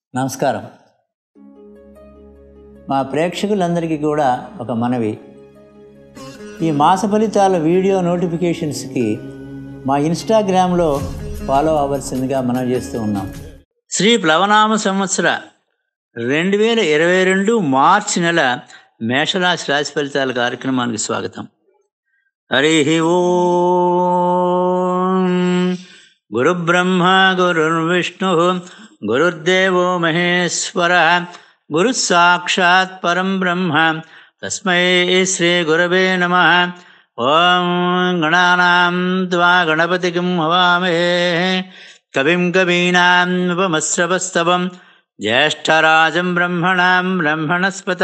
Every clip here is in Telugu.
నమస్కారం మా ప్రేక్షకులందరికీ కూడా ఒక మనవి ఈ మాస ఫలితాల వీడియో నోటిఫికేషన్స్కి మా ఇన్స్టాగ్రామ్లో ఫాలో అవ్వాల్సిందిగా మనం చేస్తూ ఉన్నాం శ్రీ ప్లవనామ సంవత్సర రెండు వేల ఇరవై రెండు మార్చి నెల మేషరాశి రాశి ఫలితాల కార్యక్రమానికి స్వాగతం హరి ఓం గురుబ్రహ్మ గురుర్విష్ణు గురుర్దేవో మహేశ్వర గురు సాక్షాత్ పరం బ్రహ్మ తస్మై శ్రీ గురవే నమ ఓం గణానాం త్వా గణపతికిం హవామహే కవిం కవీనాం ఉపమశ్రవస్తవం జ్యేష్ఠరాజం బ్రహ్మణాం బ్రహ్మణస్పత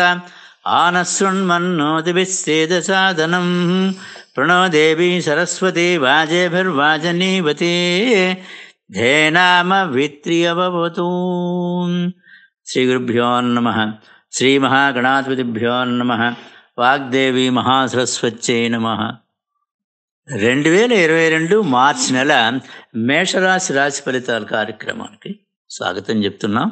ఆనశృణ్మన్నోతిభిస్సేదసాదనం ప్రణో దేవి సరస్వతి వాజేభిర్వాజనీవతి ధేనామ విత్రియవతూ శ్రీ గురుభ్యో నమ శ్రీ మహాగణాధిపతిభ్యో నమ వాగ్దేవి మహాసరస్వత్యై నమ రెండు వేల ఇరవై రెండు మార్చి నెల మేషరాశి రాశి ఫలితాల కార్యక్రమానికి స్వాగతం చెప్తున్నాం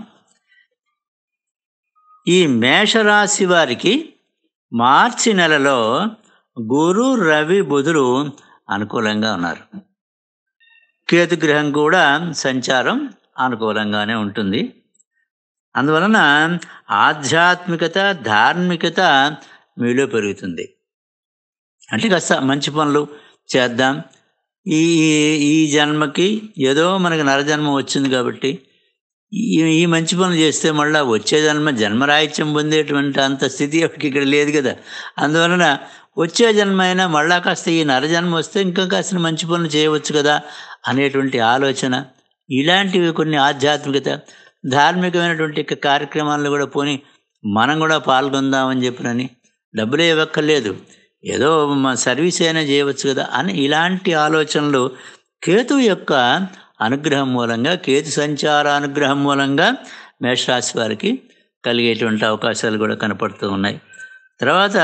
ఈ మేషరాశి వారికి మార్చి నెలలో గురు రవి బుధులు అనుకూలంగా ఉన్నారు కేతుగ్రహం కూడా సంచారం అనుకూలంగానే ఉంటుంది అందువలన ఆధ్యాత్మికత ధార్మికత మీలో పెరుగుతుంది అంటే కాస్త మంచి పనులు చేద్దాం ఈ ఈ జన్మకి ఏదో మనకి నరజన్మ వచ్చింది కాబట్టి ఈ ఈ మంచి పనులు చేస్తే మళ్ళీ వచ్చే జన్మ జన్మరాహిత్యం పొందేటువంటి అంత స్థితి ఎవరికి ఇక్కడ లేదు కదా అందువలన వచ్చే జన్మ అయినా మళ్ళా కాస్త ఈ నరజన్మ వస్తే ఇంకా కాస్త మంచి పనులు చేయవచ్చు కదా అనేటువంటి ఆలోచన ఇలాంటివి కొన్ని ఆధ్యాత్మికత ధార్మికమైనటువంటి కార్యక్రమాల్లో కూడా పోని మనం కూడా పాల్గొందామని చెప్పినని డబ్బులే ఇవ్వక్కర్లేదు ఏదో మా సర్వీస్ అయినా చేయవచ్చు కదా అని ఇలాంటి ఆలోచనలు కేతు యొక్క అనుగ్రహం మూలంగా కేతు సంచార అనుగ్రహం మూలంగా మేషరాశి వారికి కలిగేటువంటి అవకాశాలు కూడా కనపడుతూ ఉన్నాయి తర్వాత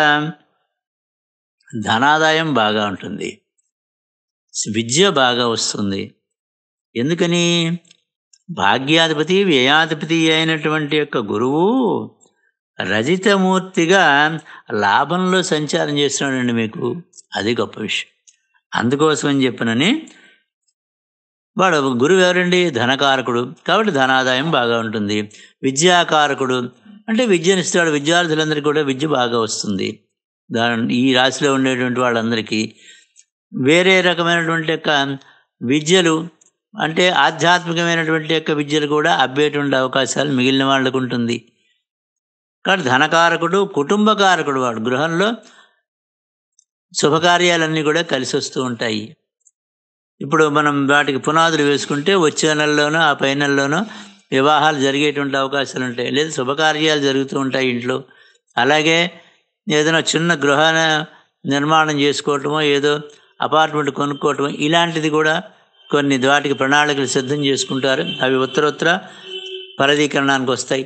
ధనాదాయం బాగా ఉంటుంది విద్య బాగా వస్తుంది ఎందుకని భాగ్యాధిపతి వ్యయాధిపతి అయినటువంటి యొక్క గురువు రజితమూర్తిగా లాభంలో సంచారం చేస్తున్నాడండి మీకు అది గొప్ప విషయం అందుకోసమని చెప్పినని వాడు గురువు ఎవరండి ధనకారకుడు కాబట్టి ధనాదాయం బాగా ఉంటుంది విద్యాకారకుడు అంటే విద్యనిస్తాడు విద్యార్థులందరికీ కూడా విద్య బాగా వస్తుంది దాని ఈ రాశిలో ఉండేటువంటి వాళ్ళందరికీ వేరే రకమైనటువంటి యొక్క విద్యలు అంటే ఆధ్యాత్మికమైనటువంటి యొక్క విద్యలు కూడా అబ్బేటువంటి అవకాశాలు మిగిలిన వాళ్ళకు ఉంటుంది కాబట్టి ధనకారకుడు కుటుంబకారకుడు వాడు గృహంలో శుభకార్యాలన్నీ కూడా కలిసి వస్తూ ఉంటాయి ఇప్పుడు మనం వాటికి పునాదులు వేసుకుంటే వచ్చే నెలలోనో ఆ పై నెలలోనో వివాహాలు జరిగేటువంటి అవకాశాలు ఉంటాయి లేదా శుభకార్యాలు జరుగుతూ ఉంటాయి ఇంట్లో అలాగే ఏదైనా చిన్న గృహ నిర్మాణం చేసుకోవటమో ఏదో అపార్ట్మెంట్ కొనుక్కోవటమో ఇలాంటిది కూడా కొన్ని వాటికి ప్రణాళికలు సిద్ధం చేసుకుంటారు అవి ఉత్తరోత్తర ఫలదీకరణానికి వస్తాయి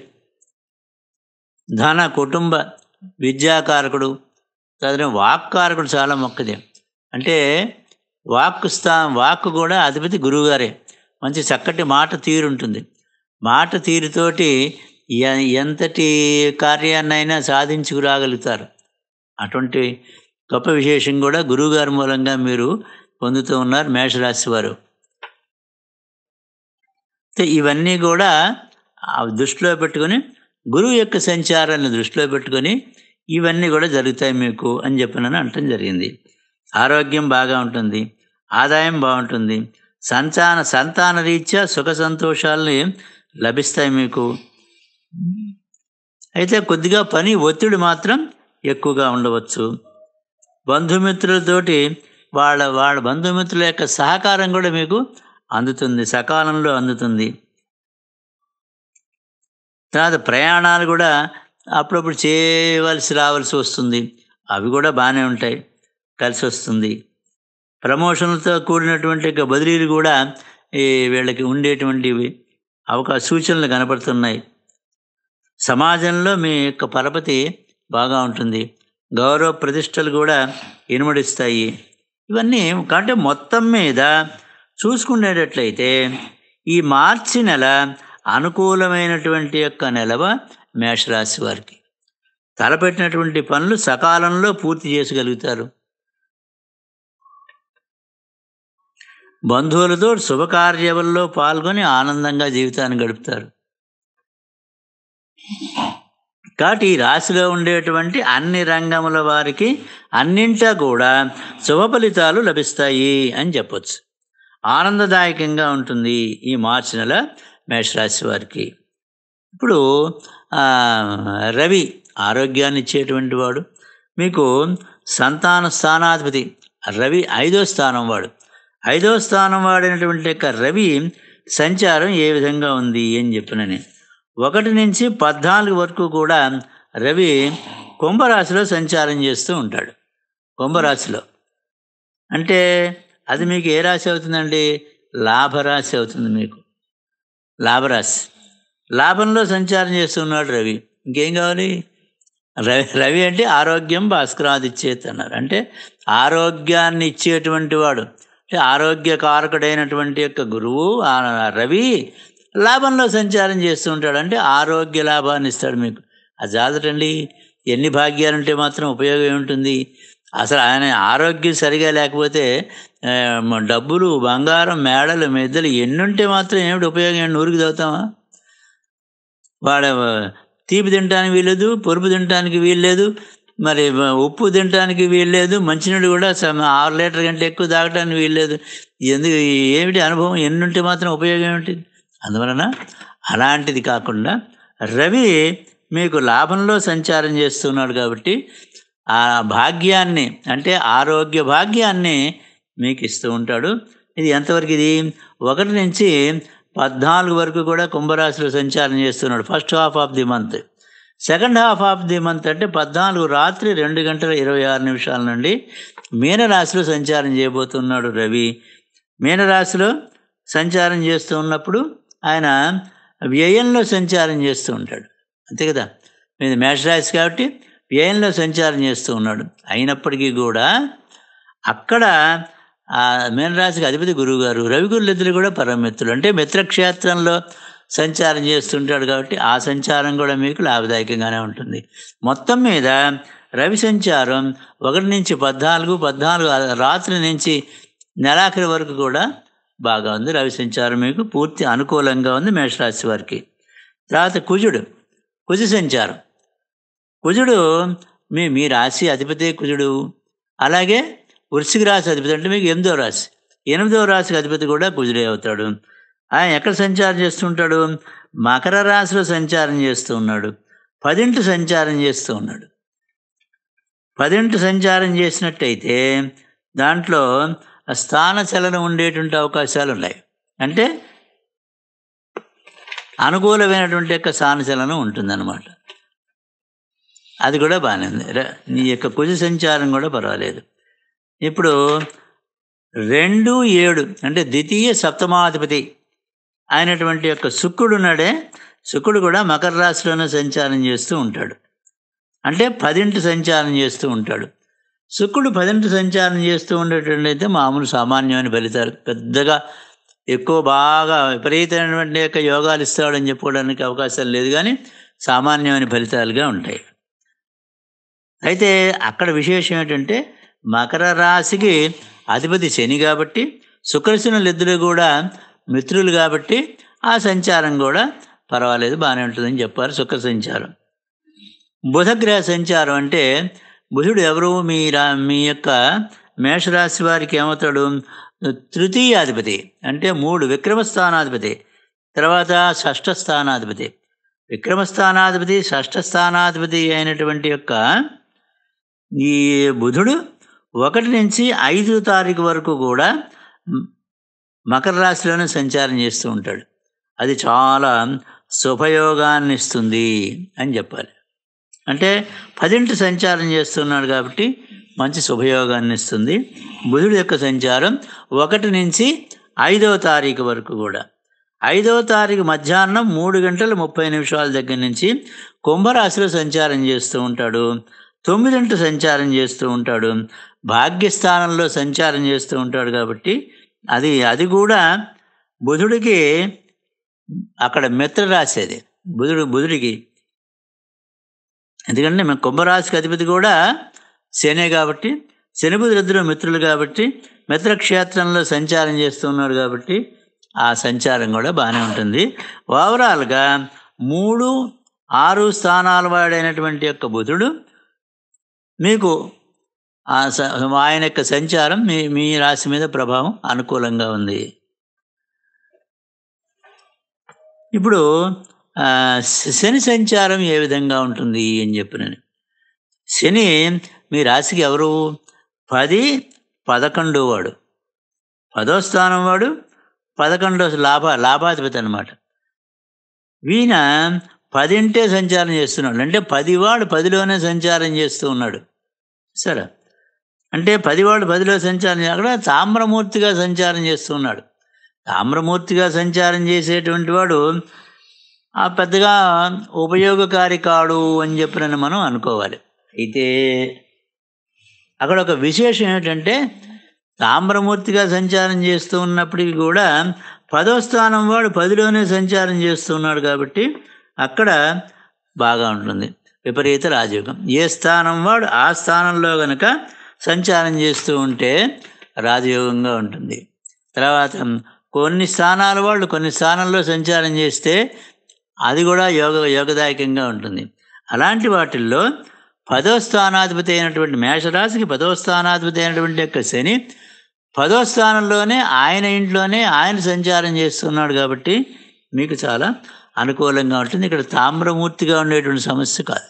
ధన కుటుంబ విద్యాకారకుడు తదిన వాక్కారకుడు చాలా మొక్కది అంటే వాక్కు స్థా వాక్కు కూడా అధిపతి గురువుగారే మంచి చక్కటి మాట తీరు ఉంటుంది మాట తీరుతోటి ఎ- ఎంతటి కార్యాన్నైనా సాధించుకురాగలుగుతారు అటువంటి గొప్ప విశేషం కూడా గురువుగారి మూలంగా మీరు పొందుతూ ఉన్నారు మేషరాశి వారు అయితే ఇవన్నీ కూడా ఆ దృష్టిలో పెట్టుకొని గురువు యొక్క సంచారాన్ని దృష్టిలో పెట్టుకొని ఇవన్నీ కూడా జరుగుతాయి మీకు అని చెప్పినని అనటం జరిగింది ఆరోగ్యం బాగా ఉంటుంది ఆదాయం బాగుంటుంది సంతాన సంతాన రీత్యా సుఖ సంతోషాలని లభిస్తాయి మీకు అయితే కొద్దిగా పని ఒత్తిడి మాత్రం ఎక్కువగా ఉండవచ్చు బంధుమిత్రులతోటి వాళ్ళ వాళ్ళ బంధుమిత్రుల యొక్క సహకారం కూడా మీకు అందుతుంది సకాలంలో అందుతుంది తర్వాత ప్రయాణాలు కూడా అప్పుడప్పుడు చేయవలసి రావాల్సి వస్తుంది అవి కూడా బాగానే ఉంటాయి కలిసి వస్తుంది ప్రమోషన్లతో కూడినటువంటి యొక్క బదిలీలు కూడా ఈ వీళ్ళకి ఉండేటువంటివి అవకాశ సూచనలు కనపడుతున్నాయి సమాజంలో మీ యొక్క పరపతి బాగా ఉంటుంది గౌరవ ప్రతిష్టలు కూడా ఇనుమడిస్తాయి ఇవన్నీ అంటే మొత్తం మీద చూసుకునేటట్లయితే ఈ మార్చి నెల అనుకూలమైనటువంటి యొక్క నిలవ మేషరాశి వారికి తలపెట్టినటువంటి పనులు సకాలంలో పూర్తి చేసుగలుగుతారు బంధువులతో శుభకార్యాలలో పాల్గొని ఆనందంగా జీవితాన్ని గడుపుతారు కాబట్టి ఈ రాశిలో ఉండేటువంటి అన్ని రంగముల వారికి అన్నింటా కూడా శుభ ఫలితాలు లభిస్తాయి అని చెప్పొచ్చు ఆనందదాయకంగా ఉంటుంది ఈ మార్చి నెల మేషరాశి వారికి ఇప్పుడు ఆ, రవి ఆరోగ్యాన్ని ఇచ్చేటువంటి వాడు మీకు సంతాన స్థానాధిపతి రవి ఐదో స్థానం వాడు ఐదో స్థానం వాడినటువంటి యొక్క రవి సంచారం ఏ విధంగా ఉంది అని చెప్పినని ఒకటి నుంచి పద్నాలుగు వరకు కూడా రవి కుంభరాశిలో సంచారం చేస్తూ ఉంటాడు కుంభరాశిలో అంటే అది మీకు ఏ రాశి అవుతుందండి లాభరాశి అవుతుంది మీకు లాభరాశి లాభంలో సంచారం చేస్తున్నాడు రవి ఇంకేం కావాలి రవి రవి అంటే ఆరోగ్యం భాస్కరాదిచ్చేత్ అన్నారు అంటే ఆరోగ్యాన్ని ఇచ్చేటువంటి వాడు అంటే ఆరోగ్యకారకుడైనటువంటి యొక్క గురువు ఆ రవి లాభంలో సంచారం చేస్తూ ఉంటాడు అంటే ఆరోగ్య లాభాన్ని ఇస్తాడు మీకు అది జాతరండి ఎన్ని భాగ్యాలు ఉంటే మాత్రం ఉపయోగం ఏముంటుంది అసలు ఆయన ఆరోగ్యం సరిగా లేకపోతే ఆ, డబ్బులు బంగారం మేడలు మెద్దలు ఎన్ని ఉంటే మాత్రం ఏమిటి ఉపయోగం ఏంటి నూరికి చదువుతామా వాడ తీపి తినడానికి వీల్లేదు పొరుపు తినడానికి వీల్లేదు మరి ఉప్పు తినడానికి వీల్లేదు మంచినీళ్ళు కూడా సమ- ఆరు లీటర్ కంటే ఎక్కువ తాగడానికి వీల్లేదు ఎందుకు ఏమిటి అనుభవం ఎన్ని ఉంటే మాత్రం ఉపయోగం ఏమిటి అందువలన అలాంటిది కాకుండా రవి మీకు లాభంలో సంచారం చేస్తున్నాడు కాబట్టి ఆ భాగ్యాన్ని అంటే ఆరోగ్య భాగ్యాన్ని మీకు ఇస్తూ ఉంటాడు ఇది ఎంతవరకు ఇది ఒకటి నుంచి పద్నాలుగు వరకు కూడా కుంభరాశిలో సంచారం చేస్తున్నాడు first half of the month second half of the month అంటే పద్నాలుగు రాత్రి రెండు గంటల ఇరవై ఆరు నిమిషాల నుండి మీనరాశిలో సంచారం చేయబోతున్నాడు రవి మీనరాశిలో సంచారం చేస్తూ ఉన్నప్పుడు ఆయన వ్యయంలో సంచారం చేస్తూ ఉంటాడు అంతే కదా మీది మేషరాశి కాబట్టి వ్యయంలో సంచారం చేస్తూ ఉన్నాడు అయినప్పటికీ కూడా అక్కడ ఆ మీనరాశికి అధిపతి గురువు గారు రవిగురులిద్దరు కూడా పరమిత్రులు అంటే మిత్రక్షేత్రంలో సంచారం చేస్తుంటాడు కాబట్టి ఆ సంచారం కూడా మీకు లాభదాయకంగానే ఉంటుంది మొత్తం మీద రవి సంచారం ఒకటి నుంచి పద్నాలుగు పద్నాలుగు రాత్రి నుంచి నెలాఖరి వరకు కూడా బాగా ఉంది రవి సంచారం మీకు పూర్తి అనుకూలంగా ఉంది మేషరాశి వారికి తర్వాత కుజుడు కుజ సంచారం కుజుడు మీ మీ రాశి అధిపతి కుజుడు అలాగే వృశ్చిక రాశి అధిపతి అంటే మీకు ఎనిమిదో రాశి ఎనిమిదో రాశికి అధిపతి కూడా కుజుడే అవుతాడు ఆయన ఎక్కడ సంచారం చేస్తుంటాడు మకర రాశిలో సంచారం చేస్తూ ఉన్నాడు పదింటి సంచారం చేస్తూ ఉన్నాడు పదింటి సంచారం చేసినట్టయితే దాంట్లో స్థాన చలనం ఉండేటువంటి అవకాశాలు ఉన్నాయి అంటే అనుకూలమైనటువంటి యొక్క స్థాన చలనం ఉంటుందన్నమాట అది కూడా బాగానే ఉంది ర- నీ యొక్క కుజ సంచారం కూడా పర్వాలేదు ఇప్పుడు రెండు ఏడు అంటే ద్వితీయ సప్తమాధిపతి అయినటువంటి యొక్క శుక్రుడు ఉన్నాడే శుక్రుడు కూడా మకర రాశిలోనే సంచారం చేస్తూ ఉంటాడు అంటే పదింటి సంచారం చేస్తూ ఉంటాడు శుక్రుడు పదింటి సంచారం చేస్తూ ఉండేటువంటి అయితే మామూలు సామాన్యమైన ఫలితాలు పెద్దగా ఎక్కువ బాగా విపరీతమైనటువంటి యొక్క యోగాలు ఇస్తాడని చెప్పుకోవడానికి అవకాశం లేదు కానీ సామాన్యమైన ఫలితాలుగా ఉంటాయి అయితే అక్కడ విశేషం ఏంటంటే మకర రాశికి అధిపతి శని కాబట్టి శుక్రశనులు ఇద్దరు కూడా మిత్రులు కాబట్టి ఆ సంచారం కూడా పర్వాలేదు బాగానే ఉంటుందని చెప్పారు శుక్ర సంచారం బుధగ్రహ సంచారం అంటే బుధుడు ఎవరు మీ రా మీ యొక్క మేషరాశి వారికి ఏమవుతాడు తృతీయాధిపతి అంటే మూడు విక్రమస్థానాధిపతి తర్వాత షష్ఠ స్థానాధిపతి విక్రమస్థానాధిపతి షష్ఠ స్థానాధిపతి అయినటువంటి యొక్క ఈ బుధుడు ఒకటి నుంచి ఐదు తారీఖు వరకు కూడా మ్, మకర రాశిలోనే సంచారం చేస్తూ ఉంటాడు అది చాలా శుభయోగాన్ని ఇస్తుంది అని చెప్పాలి అంటే పదింటి సంచారం చేస్తున్నాడు కాబట్టి మంచి శుభయోగాన్ని ఇస్తుంది బుధుడు యొక్క సంచారం ఒకటి నుంచి ఐదవ తారీఖు వరకు కూడా ఐదవ తారీఖు మధ్యాహ్నం మూడు గంటల ముప్పై నిమిషాల దగ్గర నుంచి కుంభరాశిలో సంచారం చేస్తూ ఉంటాడు తొమ్మిదింటి సంచారం చేస్తూ ఉంటాడు భాగ్యస్థానంలో సంచారం చేస్తూ ఉంటాడు కాబట్టి అది అది కూడా బుధుడికి అక్కడ మిత్ర రాసేది బుధుడు బుధుడికి ఎందుకంటే మన కుంభరాశికి అధిపతి కూడా శనే కాబట్టి శని బుధుడిద్దరు మిత్రులు కాబట్టి మిత్రక్షేత్రంలో సంచారం చేస్తున్నారు కాబట్టి ఆ సంచారం కూడా బాగానే ఉంటుంది ఓవరాల్గా మూడు ఆరు స్థానాల వాడైనటువంటి యొక్క బుధుడు మీకు ఆ స- ఆయన యొక్క సంచారం మీ మీ రాశి మీద ప్రభావం అనుకూలంగా ఉంది ఇప్పుడు ఆ, శ- శని సంచారం ఏ విధంగా ఉంటుంది అని చెప్పినని శని మీ రాశికి ఎవరు పది పదకొండు వాడు పదో స్థానం వాడు పదకొండో లాభ లాభాధిపతి అనమాట వీణ పదింటే సంచారం చేస్తున్నాడు అంటే పదివాడు పదిలోనే సంచారం చేస్తూ ఉన్నాడు సరే అంటే పదివాడు పదిలో సంచారం చే- అక్కడ తామ్రమూర్తిగా సంచారం చేస్తూ ఉన్నాడు తామ్రమూర్తిగా సంచారం చేసేటువంటి వాడు ఆ పెద్దగా ఉపయోగకారి కాడు అని చెప్పినని మనం అనుకోవాలి అయితే అక్కడ ఒక విశేషం ఏమిటంటే తామ్రమూర్తిగా సంచారం చేస్తూ ఉన్నప్పటికీ కూడా పదో స్థానం వాడు పదిలోనే సంచారం చేస్తున్నాడు కాబట్టి అక్కడ బాగా ఉంటుంది విపరీత రాజయోగం ఏ స్థానం వాడు ఆ స్థానంలో గనక సంచారం చేస్తూ ఉంటే రాజయోగంగా ఉంటుంది తర్వాత కొన్ని స్థానాల వాళ్ళు కొన్ని స్థానాల్లో సంచారం చేస్తే అది కూడా యోగ యోగదాయకంగా ఉంటుంది అలాంటి వాటిల్లో పదో స్థానాధిపతి అయినటువంటి మేషరాశికి పదో స్థానాధిపతి అయినటువంటి యొక్క శని పదో స్థానంలోనే ఆయన ఇంట్లోనే ఆయన సంచారం చేస్తున్నాడు కాబట్టి మీకు చాలా అనుకూలంగా ఉంటుంది ఇక్కడ తామ్రమూర్తిగా ఉండేటువంటి సమస్య కాదు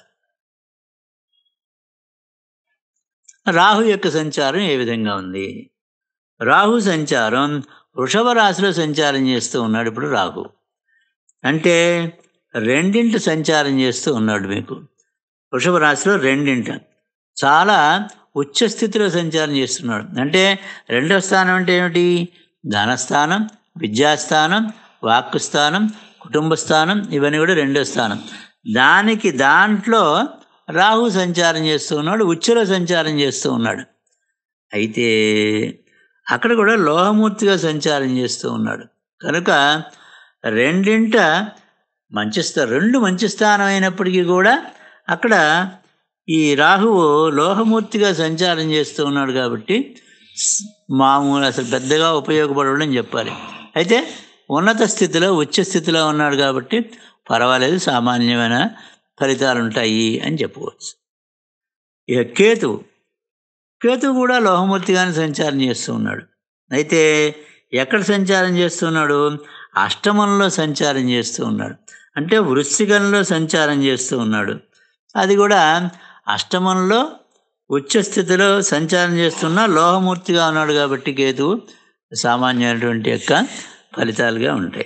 రాహు యొక్క సంచారం ఏ విధంగా ఉంది రాహు సంచారం వృషభ రాశిలో సంచారం చేస్తూ ఉన్నాడు ఇప్పుడు రాహు అంటే రెండింటి సంచారం చేస్తూ ఉన్నాడు మీకు వృషభ రాశిలో రెండింట చాలా ఉచ్చ స్థితిలో సంచారం చేస్తున్నాడు అంటే రెండో స్థానం అంటే ఏమిటి ధనస్థానం విద్యాస్థానం వాక్కు స్థానం కుటుంబ స్థానం ఇవన్నీ కూడా రెండో స్థానం దానికి దాంట్లో రాహు సంచారం చేస్తూ ఉన్నాడు ఉచ్చలో సంచారం చేస్తూ ఉన్నాడు అయితే అక్కడ కూడా లోహమూర్తిగా సంచారం చేస్తూ ఉన్నాడు కనుక రెండింట మంచి స్థా రెండు మంచి స్థానం అయినప్పటికీ కూడా అక్కడ ఈ రాహువు లోహమూర్తిగా సంచారం చేస్తూ ఉన్నాడు కాబట్టి స్- మామూలు అసలు పెద్దగా ఉపయోగపడడం చెప్పాలి అయితే ఉన్నత స్థితిలో ఉచ్చ స్థితిలో ఉన్నాడు కాబట్టి పర్వాలేదు సామాన్యమైన ఫలితాలు ఉంటాయి అని చెప్పుకోవచ్చు ఇక కేతువు కేతువు కూడా లోహమూర్తిగానే సంచారం చేస్తూ ఉన్నాడు అయితే ఎక్కడ సంచారం చేస్తున్నాడు అష్టమంలో సంచారం చేస్తూ ఉన్నాడు అంటే వృశ్చికంలో సంచారం చేస్తూ ఉన్నాడు అది కూడా అష్టమంలో ఉచ్చ స్థితిలో సంచారం చేస్తున్న లోహమూర్తిగా ఉన్నాడు కాబట్టి కేతువు సామాన్యమైనటువంటి యొక్క ఫలితాలుగా ఉంటాయి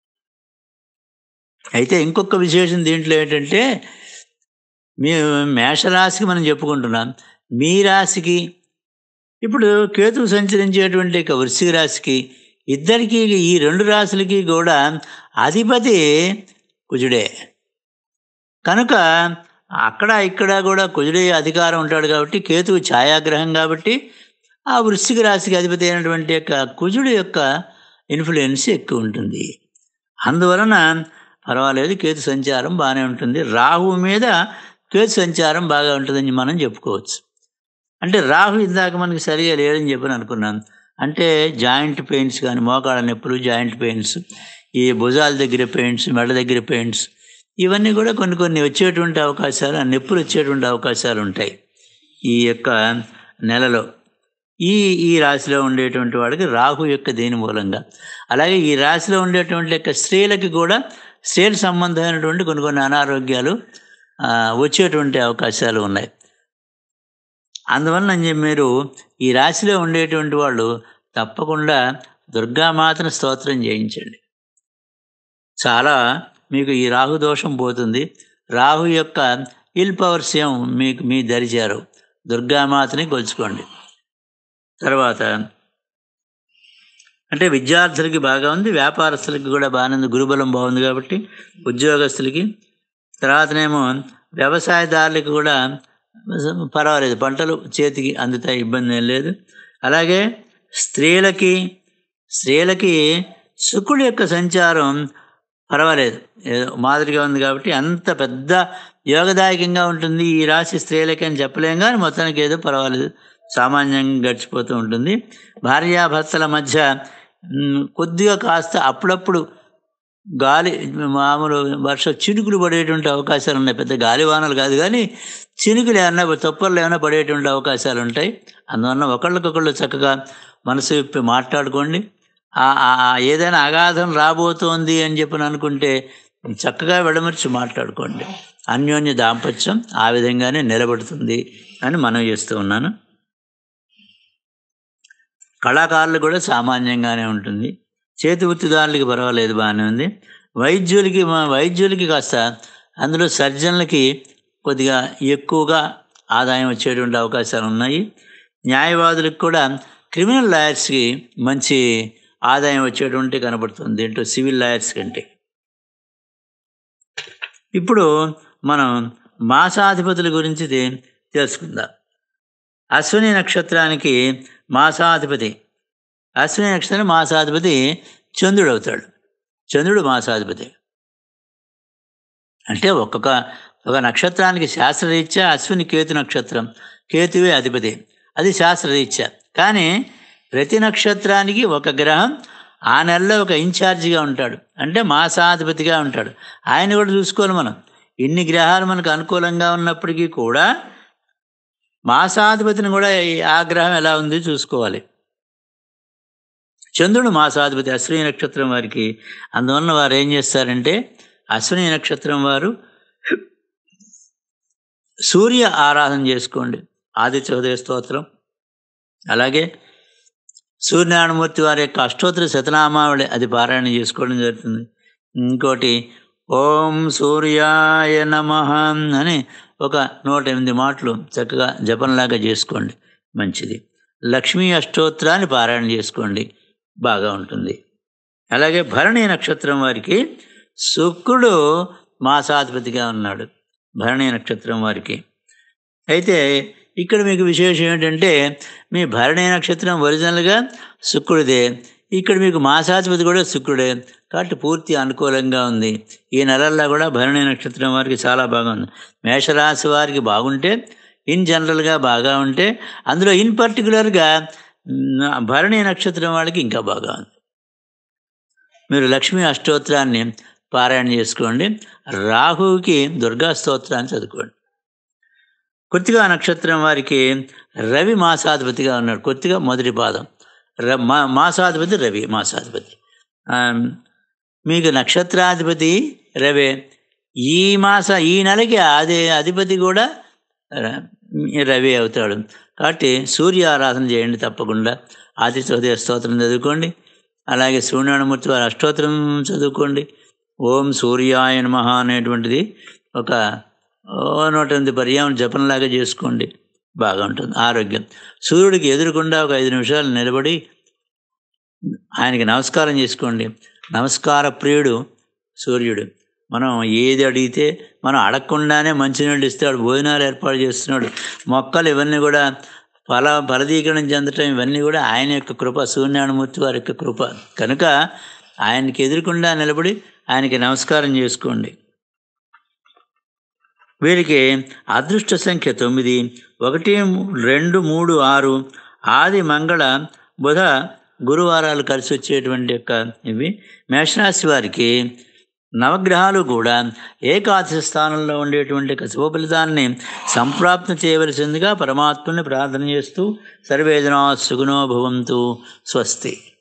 అయితే ఇంకొక విశేషం దీంట్లో ఏంటంటే మీ మేషరాశికి మనం చెప్పుకుంటున్నాం మీ రాశికి ఇప్పుడు కేతువు సంచరించేటువంటి యొక్క వృశ్చిక రాశికి ఇద్దరికి ఈ రెండు రాశులకి కూడా అధిపతి కుజుడే కనుక అక్కడ ఇక్కడ కూడా కుజుడే అధికారం ఉంటాడు కాబట్టి కేతువు ఛాయాగ్రహం కాబట్టి ఆ వృశ్చిక రాశికి అధిపతి అయినటువంటి యొక్క కుజుడు యొక్క ఇన్ఫ్లుయెన్స్ ఎక్కువ ఉంటుంది అందువలన పర్వాలేదు కేతు సంచారం బాగానే ఉంటుంది రాహు మీద కేతు సంచారం బాగా ఉంటుందని మనం చెప్పుకోవచ్చు అంటే రాహు ఇందాక మనకి సరిగా లేదని చెప్పని అనుకున్నాను అంటే జాయింట్ పెయిన్స్ కానీ మోకాళ్ళ నొప్పులు జాయింట్ పెయిన్స్ ఈ భుజాల దగ్గర పెయిన్స్ మెడ దగ్గర పెయిన్స్ ఇవన్నీ కూడా కొన్ని కొన్ని వచ్చేటువంటి అవకాశాలు ఆ నొప్పులు వచ్చేటువంటి అవకాశాలు ఉంటాయి ఈ యొక్క నెలలో ఈ ఈ రాశిలో ఉండేటువంటి వాడికి రాహు యొక్క దేని మూలంగా అలాగే ఈ రాశిలో ఉండేటువంటి యొక్క స్త్రీలకి కూడా స్త్రీల సంబంధమైనటువంటి కొన్ని కొన్ని అనారోగ్యాలు ఆ, వచ్చేటువంటి అవకాశాలు ఉన్నాయి అందువలన చెప్పి మీరు ఈ రాశిలో ఉండేటువంటి వాళ్ళు తప్పకుండా దుర్గామాతను స్తోత్రం చేయించండి చాలా మీకు ఈ రాహు దోషం పోతుంది రాహు యొక్క ఇల్ పవర్స్ ఏం మీకు మీ దరిచారు దుర్గామాతని కొలుచుకోండి తర్వాత అంటే విద్యార్థులకి బాగా ఉంది వ్యాపారస్తులకి కూడా బాగానే ఉంది గురుబలం బాగుంది కాబట్టి ఉద్యోగస్తులకి తర్వాతనేమో వ్యవసాయదారులకి కూడా పర్వాలేదు పంటలు చేతికి అందుతాయి ఇబ్బంది ఏం లేదు అలాగే స్త్రీలకి స్త్రీలకి శుక్రుడి యొక్క సంచారం పర్వాలేదు ఏదో మాదిరిగా ఉంది కాబట్టి అంత పెద్ద యోగదాయకంగా ఉంటుంది ఈ రాశి స్త్రీలకి అని చెప్పలేం కానీ మొత్తానికి ఏదో పర్వాలేదు సామాన్యంగా గడిచిపోతూ ఉంటుంది భార్యాభర్తల మధ్య మ్, కొద్దిగా కాస్త అప్పుడప్పుడు గాలి మామూలు వర్ష చినుకులు పడేటువంటి అవకాశాలు ఉన్నాయి పెద్ద గాలివానలు కాదు కానీ చినుకులు ఏమన్నా తొప్పర్లు ఏమైనా పడేటువంటి అవకాశాలు ఉంటాయి అందువల్ల ఒకళ్ళకొకళ్ళు చక్కగా మనసు విప్పి మాట్లాడుకోండి ఆ- ఆ- ఆ ఏదైనా అగాధం రాబోతోంది అని చెప్పి అనుకుంటే చక్కగా విడమర్చి మాట్లాడుకోండి అన్యోన్య దాంపత్యం ఆ విధంగానే నిలబడుతుంది అని మనం చేస్తూ ఉన్నాను కళాకారులు కూడా సామాన్యంగానే ఉంటుంది చేతి వృత్తిదారులకి పర్వాలేదు బాగానే ఉంది వైద్యులకి మా వైద్యులకి కాస్త అందులో సర్జన్లకి కొద్దిగా ఎక్కువగా ఆదాయం వచ్చేటువంటి అవకాశాలు ఉన్నాయి న్యాయవాదులకు కూడా క్రిమినల్ లాయర్స్కి మంచి ఆదాయం వచ్చేటువంటి కనబడుతుంది దీంట్లో సివిల్ లాయర్స్ కంటే ఇప్పుడు మనం మాసాధిపతుల గురించి తే- తెలుసుకుందాం అశ్విని నక్షత్రానికి మాసాధిపతి అశ్విని నక్షత్రం మాసాధిపతి చంద్రుడు అవుతాడు చంద్రుడు మాసాధిపతి అంటే ఒక్కొక్క ఒక నక్షత్రానికి శాస్త్రరీత్యా అశ్విని కేతు నక్షత్రం కేతువే అధిపతి అది శాస్త్రరీత్యా కానీ ప్రతి నక్షత్రానికి ఒక గ్రహం ఆ నెలలో ఒక ఇన్ఛార్జిగా ఉంటాడు అంటే మాసాధిపతిగా ఉంటాడు ఆయన కూడా చూసుకోవాలి మనం ఇన్ని గ్రహాలు మనకు అనుకూలంగా ఉన్నప్పటికీ కూడా మాసాధిపతిని కూడా ఈ- ఆ గ్రహం ఎలా ఉంది చూసుకోవాలి చంద్రుడు మాసాధిపతి అశ్విని నక్షత్రం వారికి అందువలన వారు ఏం చేస్తారంటే అశ్విని నక్షత్రం వారు సూర్య ఆరాధన చేసుకోండి ఆదిత్య హృదయ స్తోత్రం అలాగే సూర్యనారాయణమూర్తి వారి యొక్క అష్టోత్తర శతనామావళి అది పారాయణ చేసుకోవడం జరుగుతుంది ఇంకోటి ఓం సూర్యాయ నమ అని ఒక నూట ఎనిమిది మాటలు చక్కగా జపంలాగా చేసుకోండి మంచిది లక్ష్మీ అష్టోత్తరాన్ని పారాయణ చేసుకోండి బాగా ఉంటుంది అలాగే భరణి నక్షత్రం వారికి శుక్రుడు మాసాధిపతిగా ఉన్నాడు భరణి నక్షత్రం వారికి అయితే ఇక్కడ మీకు విశేషం ఏంటంటే మీ భరణి నక్షత్రం ఒరిజినల్గా శుక్రుడిదే ఇక్కడ మీకు మాసాధిపతి కూడా శుక్రుడే కాబట్టి పూర్తి అనుకూలంగా ఉంది ఈ నెలల్లో కూడా భరణి నక్షత్రం వారికి చాలా బాగా ఉంది మేషరాశి వారికి బాగుంటే ఇన్ జనరల్గా బాగా ఉంటే అందులో ఇన్ పర్టికులర్గా మ్, భరణి నక్షత్రం వాళ్ళకి ఇంకా బాగా ఉంది మీరు లక్ష్మీ అష్టోత్తరాన్ని పారాయణ చేసుకోండి రాహువుకి దుర్గా స్తోత్రాన్ని చదువుకోండి కొద్దిగా నక్షత్రం వారికి రవి మాసాధిపతిగా ఉన్నాడు కొద్దిగా మొదటి పాదం ర మా మాసాధిపతి రవి మాసాధిపతి ఆ, మీకు నక్షత్రాధిపతి రవే ఈ మాస ఈ నెలకి అదే అధిపతి కూడా ర- రవి అవుతాడు కాబట్టి సూర్య ఆరాధన చేయండి తప్పకుండా ఆదిత్య హృదయ స్తోత్రం చదువుకోండి అలాగే సూర్యనారాయణమూర్తి వారి అష్టోత్తరం చదువుకోండి ఓం సూర్యాయ నమః అనేటువంటిది ఒక ఓ నూట ఎనిమిది పర్యావరణ జపంలాగా చేసుకోండి బాగా ఉంటుంది ఆరోగ్యం సూర్యుడికి ఎదురుకుండా ఒక ఐదు నిమిషాలు నిలబడి ఆయనకి నమస్కారం చేసుకోండి నమస్కార ప్రియుడు సూర్యుడు మనం ఏది అడిగితే మనం అడగకుండానే మంచినీళ్ళు ఇస్తాడు భోజనాలు ఏర్పాటు చేస్తున్నాడు మొక్కలు ఇవన్నీ కూడా ఫల ఫలదీకరణం చెందటం ఇవన్నీ కూడా ఆయన యొక్క కృప సూర్యనారాయణమూర్తి వారి యొక్క కృప కనుక ఆయనకి ఎదురుకుండా నిలబడి ఆయనకి నమస్కారం చేసుకోండి వీరికి అదృష్ట సంఖ్య తొమ్మిది ఒకటి రెండు మూడు ఆరు ఆది మంగళ బుధ గురువారాలు కలిసి వచ్చేటువంటి యొక్క ఇవి మేషరాశి వారికి నవగ్రహాలు కూడా ఏకాదశి స్థానంలో ఉండేటువంటి యొక్క శుభ ఫలితాన్ని సంప్రాప్తం చేయవలసిందిగా పరమాత్మని ప్రార్థన చేస్తూ సర్వేజనా సుగుణో భవంతు స్వస్తి